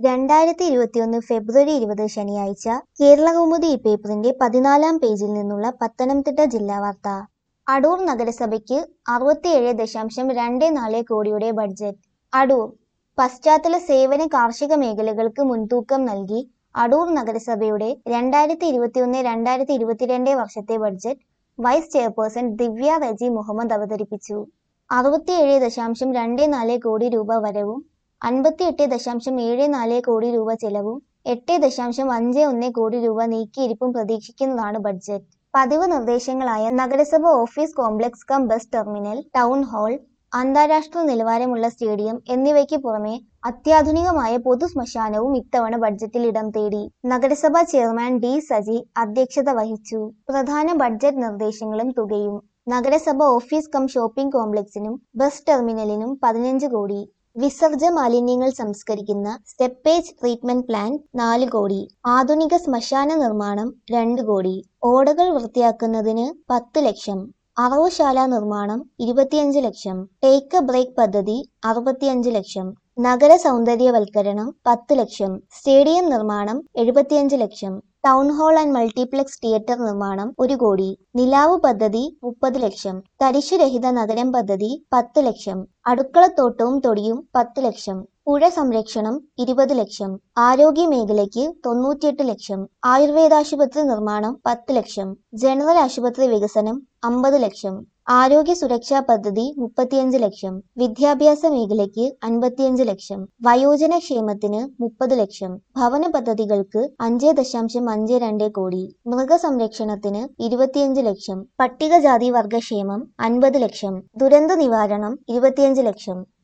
രണ്ടായിരത്തി ഇരുപത്തിയൊന്ന് ഫെബ്രുവരി ഇരുപത് ശനിയാഴ്ച കേരളകൗമുദി ഈ പേപ്പറിന്റെ പതിനാലാം പേജിൽ നിന്നുള്ള പത്തനംതിട്ട ജില്ലാ വാർത്ത അടൂർ നഗരസഭയ്ക്ക് അറുപത്തിയേഴ് ദശാംശം രണ്ട് നാല് കോടിയുടെ ബഡ്ജറ്റ് അടൂർ പശ്ചാത്തല സേവന കാർഷിക മേഖലകൾക്ക് മുൻതൂക്കം നൽകി അടൂർ നഗരസഭയുടെ രണ്ടായിരത്തി ഇരുപത്തിയൊന്ന് രണ്ടായിരത്തി ഇരുപത്തിരണ്ട് വർഷത്തെ budget vice chairperson Divya Reji Muhammad അവതരിപ്പിച്ചു അറുപത്തിയേഴ് ദശാംശം രണ്ട് നാല് കോടി രൂപ വരവും അൻപത്തിയെട്ട് ദശാംശം ഏഴ് നാല് കോടി രൂപ ചെലവും എട്ട് ദശാംശം അഞ്ച് ഒന്ന് കോടി രൂപ നീക്കിയിരിപ്പും പ്രതീക്ഷിക്കുന്നതാണ് ബഡ്ജറ്റ് പതിവ് നിർദ്ദേശങ്ങളായ നഗരസഭ office complex cum bus terminal town hall അന്താരാഷ്ട്ര നിലവാരമുള്ള സ്റ്റേഡിയം എന്നിവയ്ക്ക് പുറമെ അത്യാധുനികമായ പൊതു ശ്മശാനവും ഇത്തവണ ബഡ്ജറ്റിൽ ഇടം തേടി നഗരസഭാ ചെയർമാൻ ഡി സജി അധ്യക്ഷത വഹിച്ചു പ്രധാന ബഡ്ജറ്റ് നിർദ്ദേശങ്ങളും തുകയും നഗരസഭ ഓഫീസ് കം ഷോപ്പിംഗ് കോംപ്ലക്സിനും ബസ് ടെർമിനലിനും പതിനഞ്ച് കോടി വിസർജ മാലിന്യങ്ങൾ സംസ്കരിക്കുന്ന സ്റ്റെപ്പേജ് ട്രീറ്റ്മെന്റ് പ്ലാൻ നാല് കോടി ആധുനിക ശ്മശാന നിർമ്മാണം രണ്ട് കോടി ഓടകൾ വൃത്തിയാക്കുന്നതിന് പത്ത് ലക്ഷം അറവുശാല നിർമ്മാണം ഇരുപത്തിയഞ്ച് ലക്ഷം ടേക്ക് എ ബ്രേക്ക് പദ്ധതി അറുപത്തിയഞ്ച് ലക്ഷം നഗര സൗന്ദര്യവൽക്കരണം പത്ത് ലക്ഷം സ്റ്റേഡിയം നിർമ്മാണം എഴുപത്തിയഞ്ച് ലക്ഷം town hall and multiplex theatre നിർമ്മാണം ഒരു കോടി നിലാവ് പദ്ധതി മുപ്പത് ലക്ഷം തരിശുരഹിത നഗരം പദ്ധതി പത്ത് ലക്ഷം അടുക്കളത്തോട്ടവും തൊടിയും പത്ത് ലക്ഷം പുഴ സംരക്ഷണം ഇരുപത് ലക്ഷം ആരോഗ്യ മേഖലയ്ക്ക് തൊണ്ണൂറ്റിയെട്ട് ലക്ഷം ആയുർവേദാശുപത്രി നിർമ്മാണം പത്ത് ലക്ഷം ജനറൽ ആശുപത്രി വികസനം അമ്പത് ലക്ഷം ആരോഗ്യ സുരക്ഷാ പദ്ധതി മുപ്പത്തിയഞ്ച് ലക്ഷം വിദ്യാഭ്യാസ മേഖലയ്ക്ക് അൻപത്തിയഞ്ച് ലക്ഷം വയോജന ക്ഷേമത്തിന് മുപ്പത് ലക്ഷം ഭവന പദ്ധതികൾക്ക് അഞ്ച് ദശാംശം അഞ്ച് രണ്ട് കോടി മൃഗസംരക്ഷണത്തിന് ഇരുപത്തിയഞ്ച് ലക്ഷം പട്ടികജാതി വർഗക്ഷേമം അൻപത് ലക്ഷം ദുരന്ത നിവാരണം ഇരുപത്തിയഞ്ച് ലക്ഷം